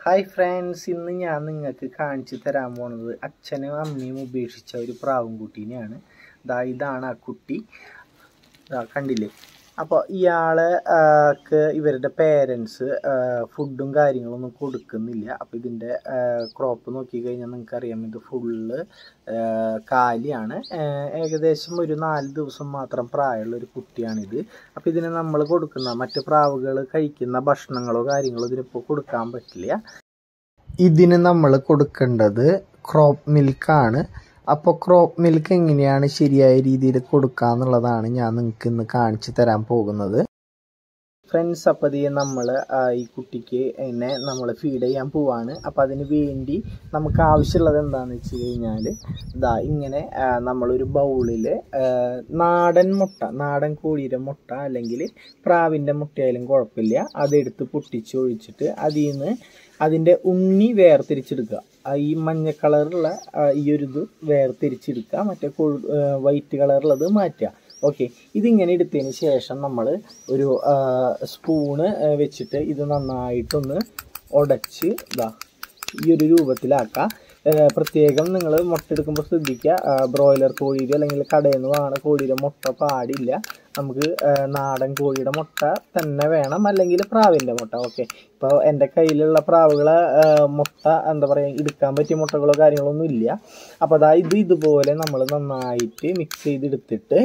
hi friends ഇന്ന് ഞാൻ നിങ്ങൾക്ക് കാണിച്ചു തരാൻ പോണത് അച്ഛനും അമ്മയും ഉപേക്ഷിച്ച ഒരു പ്രാവും കുട്ടീനെയാണ് ദാ ഇതാണ് ആ കുട്ടി ദാ കണ്ടില്ലേ അപ്പോൾ ഇയാള് ക്ക് ഇവരുടെ പേരൻസ് ഫുഡും കാര്യങ്ങളൊന്നും കൊടുക്കുന്നില്ല അപ്പോൾ ഇതിൻ്റെ ക്രോപ്പ് നോക്കിക്കഴിഞ്ഞാൽ നിങ്ങൾക്ക് അറിയാം ഇത് ഫുള്ള് കാലിയാണ് ആഹ് ഏകദേശം ഒരു നാല് ദിവസം മാത്രം പ്രായമുള്ള ഒരു കുട്ടിയാണിത് അപ്പോൾ ഇതിന് നമ്മൾ കൊടുക്കുന്ന മറ്റ് പ്രാവുകൾ കഴിക്കുന്ന ഭക്ഷണങ്ങളോ കാര്യങ്ങളോ ഇതിനിപ്പോൾ കൊടുക്കാൻ പറ്റില്ല ഇതിന് നമ്മൾ കൊടുക്കേണ്ടത് ക്രോപ്പ് മിൽക്കാണ് അപ്പോൾ ക്രോപ്പ് മിൽക്ക് എങ്ങനെയാണ് ശരിയായ രീതിയിൽ കൊടുക്കുക എന്നുള്ളതാണ് ഞാൻ നിങ്ങൾക്ക് ഇന്ന് കാണിച്ചു തരാൻ പോകുന്നത് ഫ്രണ്ട്സ് അപ്പോൾ ഇത് നമ്മൾ ഈ കുട്ടിക്ക് എന്നെ നമ്മൾ ഫീഡ് ചെയ്യാൻ പോവാണ് അപ്പോൾ അതിന് വേണ്ടി നമുക്ക് ആവശ്യമുള്ളത് എന്താണെന്ന് വെച്ച് കഴിഞ്ഞാൽ ഇതാ ഇങ്ങനെ ആ, നമ്മളൊരു ബൗളിൽ നാടൻ മുട്ട നാടൻ കോഴിയുടെ മുട്ട അല്ലെങ്കിൽ പ്രാവിൻ്റെ മുട്ടയായാലും കുഴപ്പമില്ല അതെടുത്ത് പൊട്ടിച്ച് ഒഴിച്ചിട്ട് അതിൽ നിന്ന് അതിൻ്റെ ഉണ്ണി വേർതിരിച്ചെടുക്കുക ആ ഈ മഞ്ഞ കളറുള്ള ആ, ഈ ഒരു ഇത് വേർതിരിച്ചെടുക്കുക മറ്റേ കൊഴു വൈറ്റ് കളറുള്ളത് മാറ്റുക ഓക്കെ ഇതിങ്ങനെ എടുത്തതിന് ശേഷം നമ്മൾ ഒരു ആ, സ്പൂണ് ആ, വെച്ചിട്ട് ഇത് നന്നായിട്ടൊന്ന് ഉടച്ച് ഇതാ ഈ ഒരു രൂപത്തിലാക്കുക ആ, പ്രത്യേകം നിങ്ങൾ മുട്ട എടുക്കുമ്പോൾ ശ്രദ്ധിക്കുക ആ, ബ്രോയിലർ കോഴിയുടെ അല്ലെങ്കിൽ കടയിൽ നിന്ന് വാങ്ങുന്ന കോഴിയുടെ മുട്ട പാടില്ല നമുക്ക് ആ, നാടൻ കോഴിയുടെ മുട്ട തന്നെ വേണം അല്ലെങ്കിൽ പ്രാവിൻ്റെ മുട്ട ഓക്കെ ഇപ്പോൾ എൻ്റെ കയ്യിലുള്ള പ്രാവുകളെ ആ, മുട്ട എന്താ പറയുക എടുക്കാൻ പറ്റിയ മുട്ടകളോ കാര്യങ്ങളോ ഒന്നും ഇല്ല അപ്പോൾ അതാ ഇത് ഇതുപോലെ നമ്മൾ നന്നായിട്ട് മിക്സ് ചെയ്തെടുത്തിട്ട്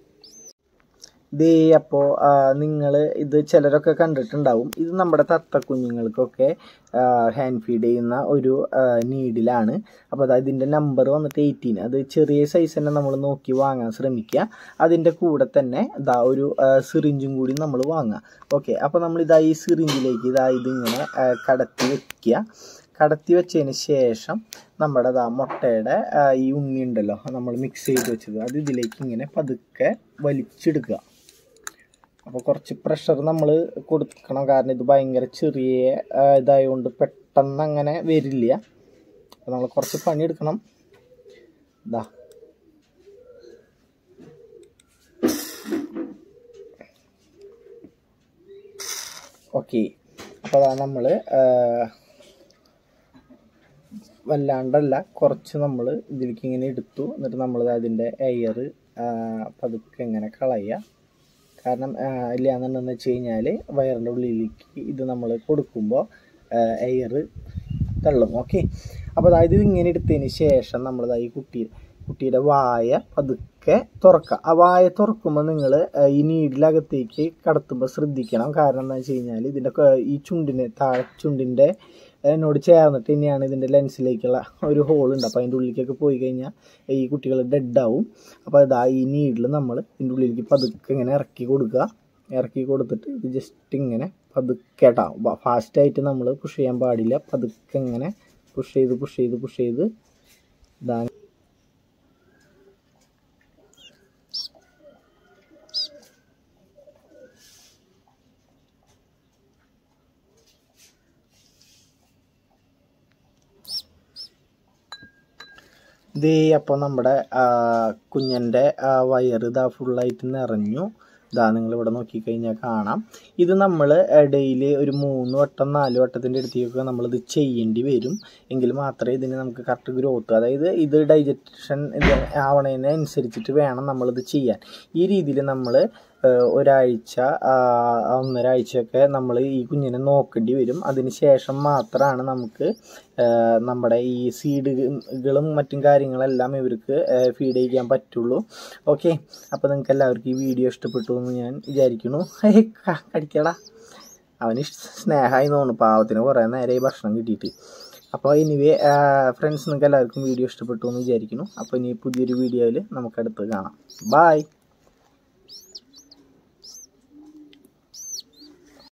ദേ അപ്പോൾ നിങ്ങൾ ഇത് ചിലരൊക്കെ കണ്ടിട്ടുണ്ടാവും ഇത് നമ്മുടെ തത്ത കുഞ്ഞുങ്ങൾക്കൊക്കെ ഹാൻഡ് ഫീഡ് ചെയ്യുന്ന ഒരു നീഡിലാണ് അപ്പോൾ അതാ ഇതിൻ്റെ നമ്പർ വന്നിട്ട് എയ്റ്റീൻ അത് ചെറിയ സൈസ് തന്നെ നമ്മൾ നോക്കി വാങ്ങാൻ ശ്രമിക്കുക അതിൻ്റെ കൂടെ തന്നെ ഇതാ ഒരു സിറിഞ്ചും കൂടി നമ്മൾ വാങ്ങുക ഓക്കെ അപ്പോൾ നമ്മൾ ഇതാ ഈ സിറിഞ്ചിലേക്ക് ഇതാ ഇതിങ്ങനെ ആ, കടത്തി വെക്കുക കടത്തി വെച്ചതിന് ശേഷം നമ്മുടെ ദാ മുട്ടയുടെ ആ, ഈ ഉണ്ണി ഉണ്ടല്ലോ നമ്മൾ മിക്സ് ചെയ്ത് വെച്ചത് അത് ഇതിലേക്ക് ഇങ്ങനെ പതുക്കെ വലിച്ചെടുക്കുക അപ്പോൾ കുറച്ച് പ്രഷർ നമ്മൾ കൊടുക്കണം കാരണം ഇത് ഭയങ്കര ചെറിയ ആ, ഇതായതുകൊണ്ട് പെട്ടെന്ന് അങ്ങനെ വരില്ല അപ്പോൾ നമ്മൾ കുറച്ച് പണിയെടുക്കണം ഇതാ ഓക്കെ അപ്പോൾ അതാ നമ്മൾ വല്ലാണ്ടല്ല കുറച്ച് നമ്മൾ ഇതിലേക്ക് ഇങ്ങനെ എടുത്തു എന്നിട്ട് നമ്മൾ അതിൻ്റെ എയർ പതുക്കെ ഇങ്ങനെ കളയുക കാരണം ഇല്ല എന്നുണ്ടെന്ന് വെച്ച് കഴിഞ്ഞാൽ വയറിൻ്റെ ഉള്ളിലേക്ക് ഇത് നമ്മൾ കൊടുക്കുമ്പോൾ എയർ തള്ളും ഓക്കെ അപ്പോൾ അതായത് ഇത് ഇങ്ങനെ എടുത്തതിന് ശേഷം നമ്മൾ ഈ കുട്ടി കുട്ടിയുടെ വായ പതുക്കെ തുറക്കുക ആ വായ തുറക്കുമ്പോൾ നിങ്ങൾ ഈ നീഡിലകത്തേക്ക് കടത്തുമ്പോൾ ശ്രദ്ധിക്കണം കാരണം എന്താ വെച്ച് കഴിഞ്ഞാൽ ഇതിൻ്റെ ക- ഈ ചുണ്ടിന് താഴെ ചുണ്ടിൻ്റെ എന്നോട് ചേർന്നിട്ട് തന്നെയാണ് ഇതിൻ്റെ ലെൻസിലേക്കുള്ള ഒരു ഹോൾ ഉണ്ട് അപ്പോൾ അതിൻ്റെ ഉള്ളിലേക്കൊക്കെ പോയി കഴിഞ്ഞാൽ ഈ കുട്ടികൾ ഡെഡ് ആവും അപ്പോൾ ഇതാ ഈ നീഡിൽ നമ്മൾ ഇതിൻ്റെ ഉള്ളിലേക്ക് പതുക്കെ ഇങ്ങനെ ഇറക്കി കൊടുക്കുക ഇറക്കി കൊടുത്തിട്ട് ഇത് ജസ്റ്റ് ഇങ്ങനെ പതുക്കെ ഇട്ടാവും ഫാസ്റ്റായിട്ട് നമ്മൾ പുഷ് ചെയ്യാൻ പാടില്ല പതുക്കെ ഇങ്ങനെ പുഷ് ചെയ്ത് പുഷ് ചെയ്ത് പുഷ് ചെയ്ത് ഇതാ ദേ അപ്പോൾ നമ്മുടെ കുഞ്ഞൻ്റെ വയറ് ഇതാ ഫുള്ളായിട്ട് നിറഞ്ഞു ഇതാ നിങ്ങളിവിടെ നോക്കിക്കഴിഞ്ഞാൽ കാണാം ഇത് നമ്മൾ ഡെയിലി ഒരു മൂന്ന് വട്ടം നാല് വട്ടത്തിൻ്റെ അടുത്തേക്കൊക്കെ നമ്മളിത് ചെയ്യേണ്ടി വരും എങ്കിൽ മാത്രമേ ഇതിന് നമുക്ക് കറക്റ്റ് ഗ്രോത്ത് അതായത് ഇത് ഡൈജഷൻ ഇത് ആവണതിന് അനുസരിച്ചിട്ട് വേണം നമ്മളിത് ചെയ്യാൻ ഈ രീതിയിൽ നമ്മൾ ഒരാഴ്ച ആ, ഒന്നര ആഴ്ചയൊക്കെ നമ്മൾ ഈ കുഞ്ഞിനെ നോക്കേണ്ടി വരും അതിന് ശേഷം മാത്രമാണ് നമുക്ക് ആ, നമ്മുടെ ഈ സീഡുകളും മറ്റും കാര്യങ്ങളെല്ലാം ഇവർക്ക് ഫീഡ് ചെയ്യാൻ പറ്റുള്ളൂ ഓക്കെ അപ്പോൾ നിങ്ങൾക്ക് എല്ലാവർക്കും ഈ വീഡിയോ ഇഷ്ടപ്പെട്ടു എന്ന് ഞാൻ വിചാരിക്കുന്നു ഹേ, ക- കടിക്കടാ അവന് ഇഷ്- സ്നേഹമായി തോന്നുന്നു പാവത്തിന് കുറേ നേരമായി ഭക്ഷണം കിട്ടിയിട്ട് അപ്പോൾ എനിവേ ഫ്രണ്ട്സ് നിങ്ങൾക്ക് എല്ലാവർക്കും വീഡിയോ ഇഷ്ടപ്പെട്ടു എന്ന് വിചാരിക്കുന്നു അപ്പോൾ ഇനി പുതിയൊരു വീഡിയോയിൽ നമുക്ക് അടുത്ത് കാണാം ബായ്